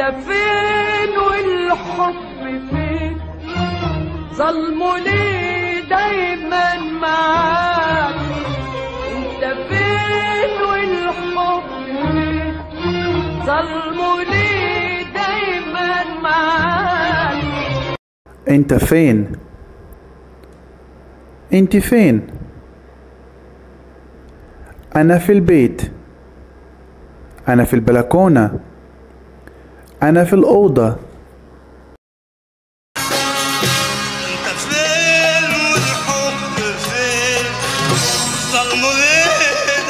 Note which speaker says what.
Speaker 1: انت فين والحب فين ظلمه ليه دايما معاك انت فين والحب فين ظلمه ليه دايما معاك
Speaker 2: انت فين انت فين انا في البيت انا في البلكونة انا في الاوضة
Speaker 3: انت فين والحب فين ظلمه ليه